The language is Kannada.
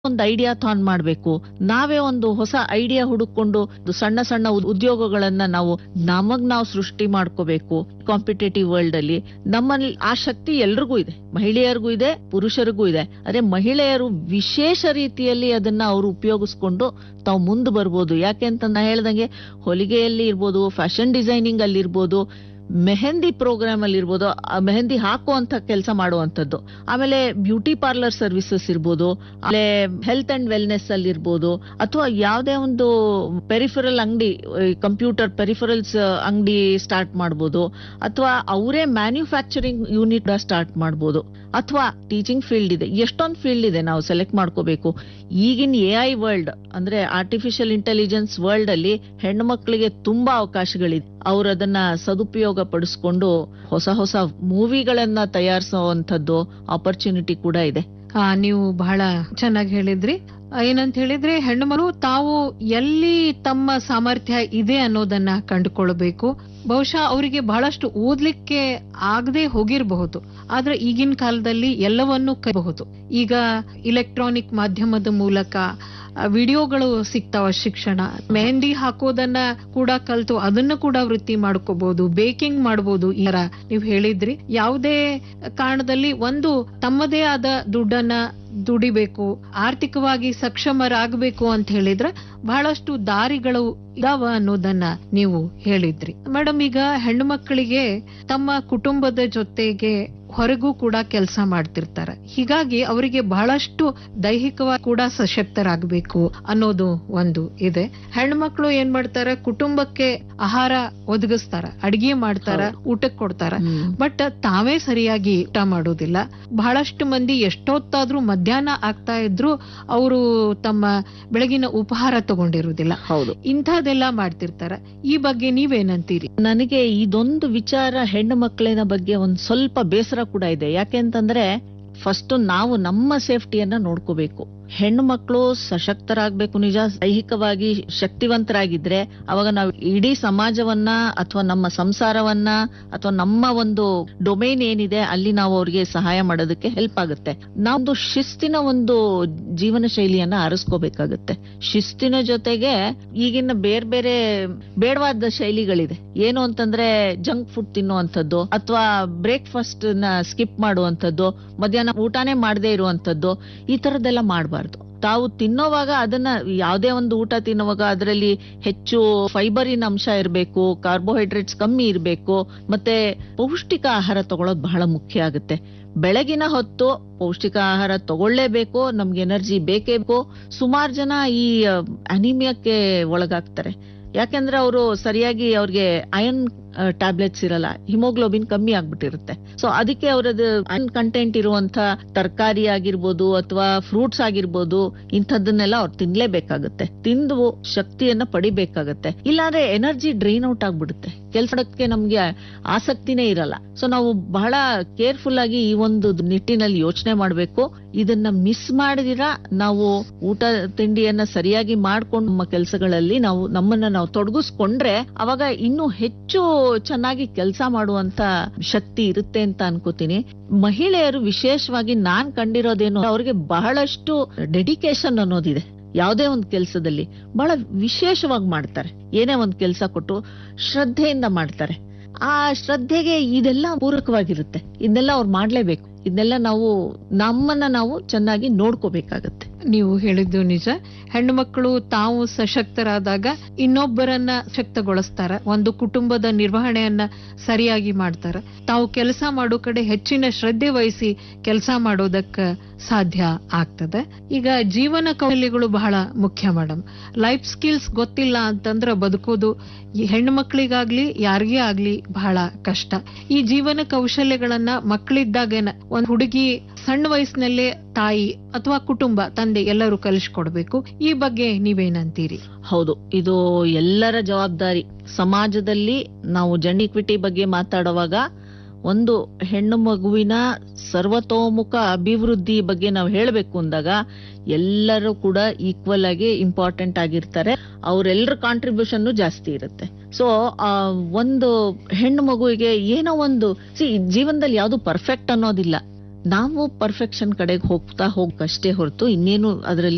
ಒಂದು ಐಡಿಯಾ ಥಾನ್ ಮಾಡ್ಬೇಕು ನಾವೇ ಒಂದು ಹೊಸ ಐಡಿಯಾ ಹುಡುಕೊಂಡು ಸಣ್ಣ ಸಣ್ಣ ಉದ್- ಉದ್ಯೋಗಗಳನ್ನ ನಾವು ನಮಗ್ ನಾವು ಸೃಷ್ಟಿ ಮಾಡ್ಕೋಬೇಕು ಕಾಂಪಿಟೇಟಿವ್ ವರ್ಲ್ಡ್ ಅಲ್ಲಿ ನಮ್ಮಲ್ಲಿ ಆ ಶಕ್ತಿ ಎಲ್ರಿಗೂ ಇದೆ ಮಹಿಳೆಯರಿಗೂ ಇದೆ ಪುರುಷರಿಗೂ ಇದೆ ಅದೇ ಮಹಿಳೆಯರು ವಿಶೇಷ ರೀತಿಯಲ್ಲಿ ಅದನ್ನ ಅವರು ಉಪಯೋಗಿಸ್ಕೊಂಡು ತಾವು ಮುಂದೆ ಬರ್ಬೋದು ಯಾಕೆ ಅಂತ ನಾ ಹೇಳ್ದಂಗೆ ಹೊಲಿಗೆಯಲ್ಲಿ ಇರ್ಬೋದು ಫ್ಯಾಷನ್ ಡಿಸೈನಿಂಗ್ ಅಲ್ಲಿ ಇರ್ಬೋದು ಮೆಹಂದಿ ಪ್ರೋಗ್ರಾಮ್ ಅಲ್ಲಿ ಇರ್ಬೋದು ಆ ಮೆಹಂದಿ ಹಾಕುವಂತ ಕೆಲಸ ಮಾಡುವಂತದ್ದು ಆಮೇಲೆ ಬ್ಯೂಟಿ ಪಾರ್ಲರ್ ಸರ್ವಿಸಸ್ ಇರ್ಬೋದು ಆಮೇಲೆ ಹೆಲ್ತ್ ಅಂಡ್ ವೆಲ್ನೆಸ್ ಅಲ್ಲಿ ಇರ್ಬೋದು ಅಥವಾ ಯಾವುದೇ ಒಂದು ಪೆರಿಫರಲ್ ಅಂಗಡಿ ಕಂಪ್ಯೂಟರ್ ಪೆರಿಫರಲ್ಸ್ ಅಂಗಡಿ ಸ್ಟಾರ್ಟ್ ಮಾಡ್ಬೋದು ಅಥವಾ ಅವರೇ ಮ್ಯಾನ್ಯುಫ್ಯಾಕ್ಚರಿಂಗ್ ಯೂನಿಟ್ ಸ್ಟಾರ್ಟ್ ಮಾಡ್ಬೋದು ಅಥವಾ ಟೀಚಿಂಗ್ ಫೀಲ್ಡ್ ಇದೆ ಎಷ್ಟೊಂದು ಫೀಲ್ಡ್ ಇದೆ ನಾವು ಸೆಲೆಕ್ಟ್ ಮಾಡ್ಕೋಬೇಕು ಈಗಿನ ಎ ಐ ವರ್ಲ್ಡ್ ಅಂದ್ರೆ ಆರ್ಟಿಫಿಷಿಯಲ್ ಇಂಟೆಲಿಜೆನ್ಸ್ ವರ್ಲ್ಡ್ ಅಲ್ಲಿ ಹೆಣ್ಣು ಮಕ್ಕಳಿಗೆ ತುಂಬಾ ಅವಕಾಶಗಳಿದೆ ಅವ್ರು ಅದನ್ನ ಸದುಪಯೋಗ ಪಡಿಸ್ಕೊಂಡು ಹೊಸ ಹೊಸ ಮೂವಿಗಳನ್ನ ತಯಾರಿಸುವಂತದ್ದು ಆಪರ್ಚುನಿಟಿ ಕೂಡ ಇದೆ ಆ, ನೀವು ಬಹಳ ಚೆನ್ನಾಗಿ ಹೇಳಿದ್ರಿ ಆ, ಏನಂತ ಹೇಳಿದ್ರೆ ಹೆಣ್ಣುಮರು ತಾವು ಎಲ್ಲಿ ತಮ್ಮ ಸಾಮರ್ಥ್ಯ ಇದೆ ಅನ್ನೋದನ್ನ ಕಂಡುಕೊಳ್ಬೇಕು ಬಹುಶಃ ಅವರಿಗೆ ಬಹಳಷ್ಟು ಓದ್ಲಿಕ್ಕೆ ಆಗದೆ ಹೋಗಿರಬಹುದು ಆದ್ರೆ ಈಗಿನ ಕಾಲದಲ್ಲಿ ಎಲ್ಲವನ್ನೂ ಕಲಿಬಹುದು ಈಗ ಇಲೆಕ್ಟ್ರಾನಿಕ್ ಮಾಧ್ಯಮದ ಮೂಲಕ ಆ, ವಿಡಿಯೋಗಳು ಸಿಗ್ತಾವ ಶಿಕ್ಷಣ ಮೆಹಂದಿ ಹಾಕೋದನ್ನ ಕೂಡ ಕಲ್ತು ಅದನ್ನು ಕೂಡ ವೃತ್ತಿ ಮಾಡ್ಕೋಬಹುದು ಬೇಕಿಂಗ್ ಮಾಡಬಹುದು ಈ ತರ ನೀವು ಹೇಳಿದ್ರಿ ಯಾವುದೇ ಕಾರಣದಲ್ಲಿ ಒಂದು ತಮ್ಮದೇ ಆದ ದುಡ್ಡನ್ನ ದುಡಿಬೇಕು ಆರ್ಥಿಕವಾಗಿ ಸಕ್ಷಮರಾಗಬೇಕು ಅಂತ ಹೇಳಿದ್ರೆ ಬಹಳಷ್ಟು ದಾರಿಗಳು ಇದಾವ ಅನ್ನೋದನ್ನ ನೀವು ಹೇಳಿದ್ರಿ ಮೇಡಮ್ ಈಗ ಹೆಣ್ಣು ಮಕ್ಕಳಿಗೆ ತಮ್ಮ ಕುಟುಂಬದ ಜೊತೆಗೆ ಹೊರಗೂ ಕೂಡ ಕೆಲಸ ಮಾಡ್ತಿರ್ತಾರೆ ಹೀಗಾಗಿ ಅವರಿಗೆ ಬಹಳಷ್ಟು ದೈಹಿಕವಾಗಿ ಕೂಡ ಸಶಕ್ತರಾಗಬೇಕು ಅನ್ನೋದು ಒಂದು ಇದೆ ಹೆಣ್ಮಕ್ಳು ಏನ್ ಮಾಡ್ತಾರೆ ಕುಟುಂಬಕ್ಕೆ ಆಹಾರ ಒದಗಿಸ್ತಾರ ಅಡಿಗೆ ಮಾಡ್ತಾರ ಊಟಕ್ಕೆ ಕೊಡ್ತಾರ ಬಟ್ ತಾವೇ ಸರಿಯಾಗಿ ಊಟ ಮಾಡೋದಿಲ್ಲ ಬಹಳಷ್ಟು ಮಂದಿ ಎಷ್ಟೊತ್ತಾದ್ರೂ ಮಧ್ಯಾಹ್ನ ಆಗ್ತಾ ಇದ್ರು ಅವರು ತಮ್ಮ ಬೆಳಗಿನ ಉಪಹಾರ ತಗೊಂಡಿರುವುದಿಲ್ಲ ಹೌದು ಇಂಥದೆಲ್ಲ ಮಾಡ್ತಿರ್ತಾರ ಈ ಬಗ್ಗೆ ನೀವೇನಂತೀರಿ ನನಗೆ ಇದೊಂದು ವಿಚಾರ ಹೆಣ್ಣು ಮಕ್ಕಳಿನ ಬಗ್ಗೆ ಒಂದ್ ಸ್ವಲ್ಪ ಬೇಸರ ಕೂಡ ಇದೆ ಯಾಕೆಂತಂದ್ರೆ ಫಸ್ಟ್ ನಾವು ನಮ್ಮ ಸೇಫ್ಟಿಯನ್ನ ನೋಡ್ಕೋಬೇಕು ಹೆಣ್ಣು ಮಕ್ಕಳು ಸಶಕ್ತರಾಗ್ಬೇಕು ನಿಜ ದೈಹಿಕವಾಗಿ ಶಕ್ತಿವಂತರಾಗಿದ್ರೆ ಅವಾಗ ನಾವು ಇಡೀ ಸಮಾಜವನ್ನ ಅಥವಾ ನಮ್ಮ ಸಂಸಾರವನ್ನ ಅಥವಾ ನಮ್ಮ ಒಂದು ಡೊಮೈನ್ ಏನಿದೆ ಅಲ್ಲಿ ನಾವು ಅವ್ರಿಗೆ ಸಹಾಯ ಮಾಡೋದಕ್ಕೆ ಹೆಲ್ಪ್ ಆಗುತ್ತೆ ನಾವು ಶಿಸ್ತಿನ ಒಂದು ಜೀವನ ಶೈಲಿಯನ್ನ ಆರಿಸ್ಕೋಬೇಕಾಗುತ್ತೆ ಶಿಸ್ತಿನ ಜೊತೆಗೆ ಈಗಿನ ಬೇರೆ ಬೇರೆ ಬೇಡವಾದ ಶೈಲಿಗಳಿದೆ ಏನು ಅಂತಂದ್ರೆ ಜಂಕ್ ಫುಡ್ ತಿನ್ನುವಂಥದ್ದು ಅಥವಾ ಬ್ರೇಕ್ಫಾಸ್ಟ್ ನ ಸ್ಕಿಪ್ ಮಾಡುವಂಥದ್ದು ಮಧ್ಯಾಹ್ನ ಊಟನೇ ಮಾಡದೇ ಇರುವಂತದ್ದು ಈ ತರದ್ದೆಲ್ಲ ಮಾಡಬಾರ್ದು ತಾವು ತಿನ್ನೋವಾಗ ಅದನ್ನ ಯಾವುದೇ ಒಂದು ಊಟ ತಿನ್ನುವಾಗ ಅದರಲ್ಲಿ ಹೆಚ್ಚು ಫೈಬರಿನ ಅಂಶ ಇರಬೇಕು ಕಾರ್ಬೋಹೈಡ್ರೇಟ್ಸ್ ಕಮ್ಮಿ ಇರಬೇಕು ಮತ್ತೆ ಪೌಷ್ಟಿಕ ಆಹಾರ ತಗೊಳ್ಳೋದು ಬಹಳ ಮುಖ್ಯ ಆಗುತ್ತೆ ಬೆಳಗಿನ ಹೊತ್ತು ಪೌಷ್ಟಿಕ ಆಹಾರ ತಗೊಳ್ಳೇಬೇಕು ನಮ್ಗೆ ಎನರ್ಜಿ ಬೇಕೇ ಬೇಕು ಸುಮಾರು ಜನ ಈ ಅನಿಮಿಯಕ್ಕೆ ಒಳಗಾಗ್ತಾರೆ ಯಾಕೆಂದ್ರೆ ಅವರು ಸರಿಯಾಗಿ ಅವ್ರಿಗೆ ಅಯನ್ ಟ್ಯಾಬ್ಲೆಟ್ಸ್ ಇರಲ್ಲ ಹಿಮೋಗ್ಲೋಬಿನ್ ಕಮ್ಮಿ ಆಗ್ಬಿಟ್ಟಿರುತ್ತೆ ಸೊ ಅದಕ್ಕೆ ಅವರದ್ದು ಅಯನ್ ಕಂಟೆಂಟ್ ಇರುವಂತ ತರಕಾರಿ ಆಗಿರ್ಬೋದು ಅಥವಾ ಫ್ರೂಟ್ಸ್ ಆಗಿರ್ಬೋದು ಇಂಥದ್ದನ್ನೆಲ್ಲ ಅವ್ರು ತಿನ್ಲೇಬೇಕಾಗುತ್ತೆ ತಿಂದು ಶಕ್ತಿಯನ್ನ ಪಡಿಬೇಕಾಗತ್ತೆ ಇಲ್ಲಾಂದ್ರೆ ಎನರ್ಜಿ ಡ್ರೈನ್ ಔಟ್ ಆಗ್ಬಿಡುತ್ತೆ ಕೆಲ್ಸಕ್ಕೆ ನಮ್ಗೆ ಆಸಕ್ತಿನೇ ಇರಲ್ಲ ಸೊ ನಾವು ಬಹಳ ಕೇರ್ಫುಲ್ ಆಗಿ ಈ ಒಂದು ನಿಟ್ಟಿನಲ್ಲಿ ಯೋಚನೆ ಮಾಡ್ಬೇಕು ಇದನ್ನ ಮಿಸ್ ಮಾಡಿದಿರ ನಾವು ಊಟ ತಿಂಡಿಯನ್ನ ಸರಿಯಾಗಿ ಮಾಡ್ಕೊಂಡು ನಮ್ಮ ಕೆಲಸಗಳಲ್ಲಿ ನಾವು ನಮ್ಮನ್ನ ನಾವು ತೊಡಗಿಸ್ಕೊಂಡ್ರೆ ಅವಾಗ ಇನ್ನೂ ಹೆಚ್ಚು ಚೆನ್ನಾಗಿ ಕೆಲಸ ಮಾಡುವಂತ ಶಕ್ತಿ ಇರುತ್ತೆ ಅಂತ ಅನ್ಕೋತೀನಿ ಮಹಿಳೆಯರು ವಿಶೇಷವಾಗಿ ನಾನ್ ಕಂಡಿರೋದೇನು ಅವ್ರಿಗೆ ಬಹಳಷ್ಟು ಡೆಡಿಕೇಶನ್ ಅನ್ನೋದಿದೆ ಯಾವುದೇ ಒಂದು ಕೆಲಸದಲ್ಲಿ ಬಹಳ ವಿಶೇಷವಾಗಿ ಮಾಡ್ತಾರೆ ಏನೇ ಒಂದು ಕೆಲಸ ಕೊಟ್ಟು ಶ್ರದ್ಧೆಯಿಂದ ಮಾಡ್ತಾರೆ ಆ ಶ್ರದ್ಧೆಗೆ ಇದೆಲ್ಲ ಪೂರಕವಾಗಿರುತ್ತೆ ಇದನ್ನೆಲ್ಲ ಅವ್ರು ಮಾಡ್ಲೇಬೇಕು ಇದನ್ನೆಲ್ಲ ನಾವು ನಮ್ಮನ್ನ ನಾವು ಚೆನ್ನಾಗಿ ನೋಡ್ಕೋಬೇಕಾಗತ್ತೆ ನೀವು ಹೇಳಿದ್ದು ನಿಜ ಹೆಣ್ಣು ಮಕ್ಕಳು ತಾವು ಸಶಕ್ತರಾದಾಗ ಇನ್ನೊಬ್ಬರನ್ನ ಶಕ್ತಗೊಳಿಸ್ತಾರ ಒಂದು ಕುಟುಂಬದ ನಿರ್ವಹಣೆಯನ್ನ ಸರಿಯಾಗಿ ಮಾಡ್ತಾರ ತಾವು ಕೆಲಸ ಮಾಡೋ ಕಡೆ ಹೆಚ್ಚಿನ ಶ್ರದ್ಧೆ ವಹಿಸಿ ಕೆಲಸ ಮಾಡೋದಕ್ಕ ಸಾಧ್ಯ ಆಗ್ತದೆ ಈಗ ಜೀವನ ಕೌಶಲ್ಯಗಳು ಬಹಳ ಮುಖ್ಯ ಮೇಡಮ್ ಲೈಫ್ ಸ್ಕಿಲ್ಸ್ ಗೊತ್ತಿಲ್ಲ ಅಂತಂದ್ರ ಬದುಕೋದು ಈ ಹೆಣ್ಣು ಮಕ್ಕಳಿಗಾಗ್ಲಿ ಯಾರಿಗೇ ಆಗ್ಲಿ ಬಹಳ ಕಷ್ಟ ಈ ಜೀವನ ಕೌಶಲ್ಯಗಳನ್ನ ಮಕ್ಕಳಿದ್ದಾಗೇನ ಒಂದ್ ಹುಡುಗಿ ಸಣ್ಣ ವಯಸ್ಸಿನಲ್ಲೇ ತಾಯಿ ಅಥವಾ ಕುಟುಂಬ ತಂದೆ ಎಲ್ಲರೂ ಕಲಿಸ್ಕೊಡ್ಬೇಕು ಈ ಬಗ್ಗೆ ನೀವೇನಂತೀರಿ ಹೌದು ಇದು ಎಲ್ಲರ ಜವಾಬ್ದಾರಿ ಸಮಾಜದಲ್ಲಿ ನಾವು ಜೆಂಡರ್ ಇಕ್ವಿಟಿ ಬಗ್ಗೆ ಮಾತಾಡುವಾಗ ಒಂದು ಹೆಣ್ಣು ಮಗುವಿನ ಸರ್ವತೋಮುಖ ಅಭಿವೃದ್ಧಿ ಬಗ್ಗೆ ನಾವು ಹೇಳಬೇಕು ಅಂದಾಗ ಎಲ್ಲರೂ ಕೂಡ ಈಕ್ವಲ್ ಆಗಿ ಇಂಪಾರ್ಟೆಂಟ್ ಆಗಿರ್ತಾರೆ ಅವರೆಲ್ಲರ ಕಾಂಟ್ರಿಬ್ಯೂಷನ್ ಜಾಸ್ತಿ ಇರುತ್ತೆ ಸೊ ಒಂದು ಹೆಣ್ಣು ಮಗುವಿಗೆ ಏನೋ ಒಂದು ಸಿ ಜೀವನದಲ್ಲಿ ಯಾವುದು ಪರ್ಫೆಕ್ಟ್ ಅನ್ನೋದಿಲ್ಲ ನಾವು ಪರ್ಫೆಕ್ಷನ್ ಕಡೆಗೆ ಹೋಗ್ತಾ ಹೋಗಕ್ಕಷ್ಟೇ ಹೊರತು ಇನ್ನೇನು ಅದರಲ್ಲಿ